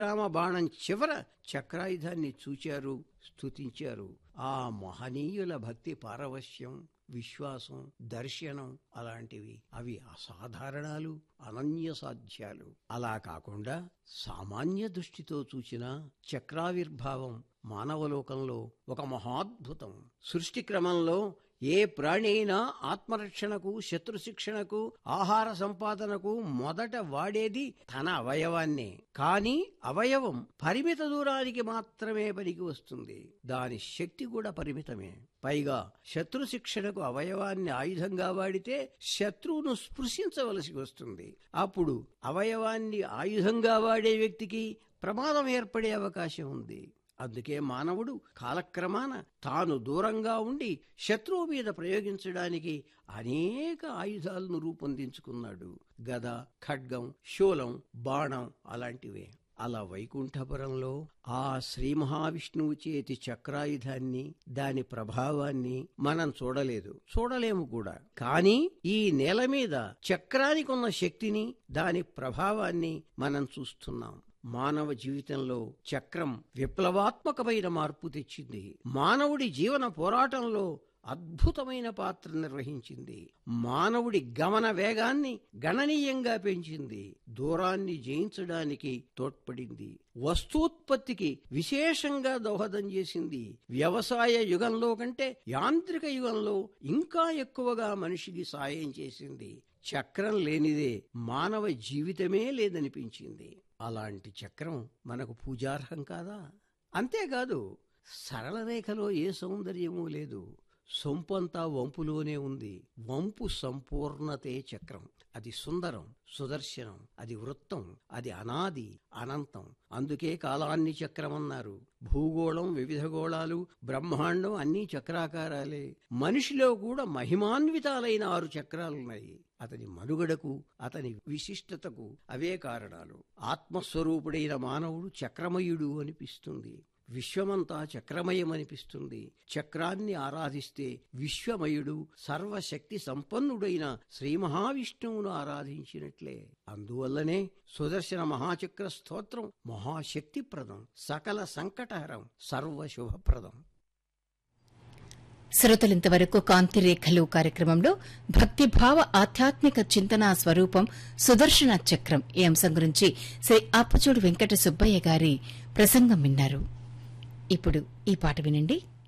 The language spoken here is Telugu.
రామ బాణం చివర చక్రాయుధాన్ని చూచారు స్తుతించారు ఆ మహనీయుల భక్తి పారవశ్యం విశ్వాసం దర్శనం అలాంటివి అవి అసాధారణాలు అనన్య సాధ్యాలు అలా కాకుండా సామాన్య దృష్టితో చూచిన చక్రావిర్భావం మానవలోకంలో ఒక మహాద్భుతం సృష్టి క్రమంలో ఏ ప్రాణి అయినా ఆత్మరక్షణకు శత్రు శిక్షణకు ఆహార సంపాదనకు మొదట వాడేది తన అవయవాన్నే కానీ అవయవం పరిమిత దూరానికి మాత్రమే పనికి వస్తుంది దాని శక్తి కూడా పరిమితమే పైగా శత్రు శిక్షణకు అవయవాన్ని ఆయుధంగా వాడితే శత్రువును స్పృశించవలసి వస్తుంది అప్పుడు అవయవాన్ని ఆయుధంగా వాడే వ్యక్తికి ప్రమాదం ఏర్పడే అవకాశం ఉంది అందుకే మానవుడు కాలక్రమాన తాను దూరంగా ఉండి శత్రువు మీద ప్రయోగించడానికి అనేక ఆయుధాలను రూపొందించుకున్నాడు గద ఖడ్గం శూలం బాణం అలాంటివే అలా వైకుంఠపురంలో ఆ శ్రీ మహావిష్ణువు చేతి చక్రాయుధాన్ని దాని ప్రభావాన్ని మనం చూడలేదు చూడలేము కూడా కానీ ఈ నేల మీద చక్రానికి ఉన్న శక్తిని దాని ప్రభావాన్ని మనం చూస్తున్నాం మానవ జీవితంలో చక్రం విప్లవాత్మకమైన మార్పు తెచ్చింది మానవుడి జీవన పోరాటంలో అద్భుతమైన పాత్ర నిర్వహించింది మానవుడి గమన వేగాన్ని గణనీయంగా పెంచింది దూరాన్ని జయించడానికి తోడ్పడింది వస్తూత్పత్తికి విశేషంగా దోహదం చేసింది వ్యవసాయ యుగంలో కంటే యాంత్రిక యుగంలో ఇంకా ఎక్కువగా మనిషికి సాయం చేసింది చక్రం లేనిదే మానవ జీవితమే లేదనిపించింది అలాంటి చక్రం మనకు పూజార్హం కాదా అంతేకాదు సరళ రేఖలో ఏ సౌందర్యమూ లేదు సొంపంతా వంపులోనే ఉంది వంపు సంపూర్ణతే చక్రం అది సుందరం సుదర్శనం అది వృత్తం అది అనాది అనంతం అందుకే కాలాన్ని చక్రమన్నారు భూగోళం వివిధ గోళాలు బ్రహ్మాండం అన్నీ చక్రాకారాలే మనిషిలో కూడా మహిమాన్వితాలైన ఆరు చక్రాలున్నాయి అతని మనుగడకు అతని విశిష్టతకు అవే కారణాలు ఆత్మస్వరూపుడైన మానవుడు చక్రమయుడు అనిపిస్తుంది విశ్వమంతా చక్రమయమనిపిస్తుంది చక్రాన్ని ఆరాధిస్తే విశ్వమయుడు సర్వశక్తి సంపన్నుడైన శ్రీ మహావిష్ణువును ఆరాధించినట్లే అందువల్లనే సుదర్శన మహాచక్ర స్తోత్రం మహాశక్తిప్రదం సకల సంకటహరం సర్వశుభప్రదం శ్రోతలింతవరకు కాంతిరేఖలు కార్యక్రమంలో భక్తిభావ ఆధ్యాత్మిక చింతన స్వరూపం సుదర్శన చక్రం ఈ అంశం గురించి శ్రీ అప్పచూడు వెంకట సుబ్బయ్య గారి ప్రసంగం విన్నారు ఇప్పుడు ఈ పాట వినండి